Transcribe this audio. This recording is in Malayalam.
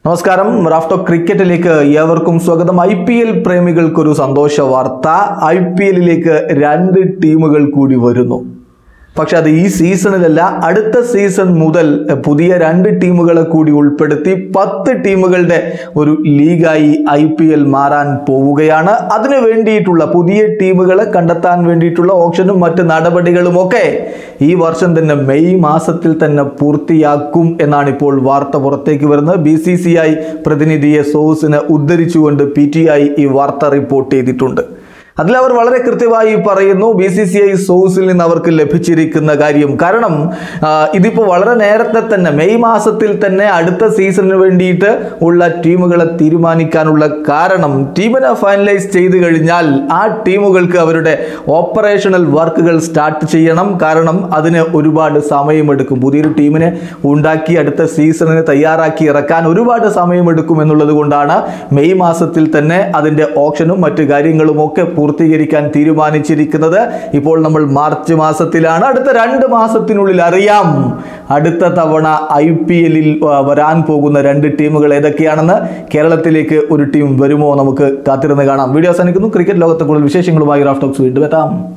നമസ്കാരം റാഫ്റ്റോ ക്രിക്കറ്റിലേക്ക് ഏവർക്കും സ്വാഗതം ഐ പി എൽ പ്രേമികൾക്കൊരു സന്തോഷ വാർത്ത ഐ പി എല്ലിലേക്ക് രണ്ട് ടീമുകൾ കൂടി വരുന്നു പക്ഷെ അത് ഈ സീസണിലല്ല അടുത്ത സീസൺ മുതൽ പുതിയ രണ്ട് ടീമുകളെ കൂടി ഉൾപ്പെടുത്തി പത്ത് ടീമുകളുടെ ഒരു ലീഗായി ഐ പി എൽ മാറാൻ പോവുകയാണ് അതിനു വേണ്ടിയിട്ടുള്ള പുതിയ ടീമുകളെ കണ്ടെത്താൻ വേണ്ടിയിട്ടുള്ള ഓപ്ഷനും മറ്റ് നടപടികളുമൊക്കെ ഈ വർഷം തന്നെ മെയ് മാസത്തിൽ തന്നെ പൂർത്തിയാക്കും എന്നാണ് ഇപ്പോൾ വാർത്ത പുറത്തേക്ക് വരുന്നത് ബി സി സി ഐ പ്രതിനിധിയെ സോഴ്സിനെ ഉദ്ധരിച്ചുകൊണ്ട് പി ടി ഐ ഈ വാർത്ത റിപ്പോർട്ട് ചെയ്തിട്ടുണ്ട് അതിൽ അവർ വളരെ കൃത്യമായി പറയുന്നു ബി സി സി ഐ സോഴ്സിൽ നിന്ന് അവർക്ക് ലഭിച്ചിരിക്കുന്ന കാര്യം കാരണം ആ, ഇതിപ്പോൾ വളരെ നേരത്തെ തന്നെ മെയ് മാസത്തിൽ തന്നെ അടുത്ത സീസണിന് വേണ്ടിയിട്ട് ഉള്ള ടീമുകളെ തീരുമാനിക്കാനുള്ള കാരണം ടീമിനെ ഫൈനലൈസ് ചെയ്ത് കഴിഞ്ഞാൽ ആ ടീമുകൾക്ക് അവരുടെ ഓപ്പറേഷണൽ വർക്കുകൾ സ്റ്റാർട്ട് ചെയ്യണം കാരണം അതിന് ഒരുപാട് സമയമെടുക്കും പുതിയൊരു ടീമിനെ ഉണ്ടാക്കി അടുത്ത സീസണിന് തയ്യാറാക്കി ഇറക്കാൻ ഒരുപാട് സമയമെടുക്കും എന്നുള്ളത് കൊണ്ടാണ് മെയ് മാസത്തിൽ തന്നെ അതിൻ്റെ ഓപ്ഷനും മറ്റു കാര്യങ്ങളും ഒക്കെ പൂർത്തീകരിക്കാൻ തീരുമാനിച്ചിരിക്കുന്നത് ഇപ്പോൾ നമ്മൾ മാർച്ച് മാസത്തിലാണ് അടുത്ത രണ്ട് മാസത്തിനുള്ളിൽ അറിയാം അടുത്ത തവണ ഐ പി എല്ലിൽ വരാൻ പോകുന്ന രണ്ട് ടീമുകൾ ഏതൊക്കെയാണെന്ന് കേരളത്തിലേക്ക് ഒരു ടീം വരുമോ നമുക്ക് കാത്തിരുന്ന് കാണാം വീഡിയോ അവസാനിക്കുന്നു ക്രിക്കറ്റ് ലോകത്തെ കൂടുതൽ വിശേഷങ്ങളുമായി റാഫ്റ്റോക്സ് വീണ്ടും എത്താം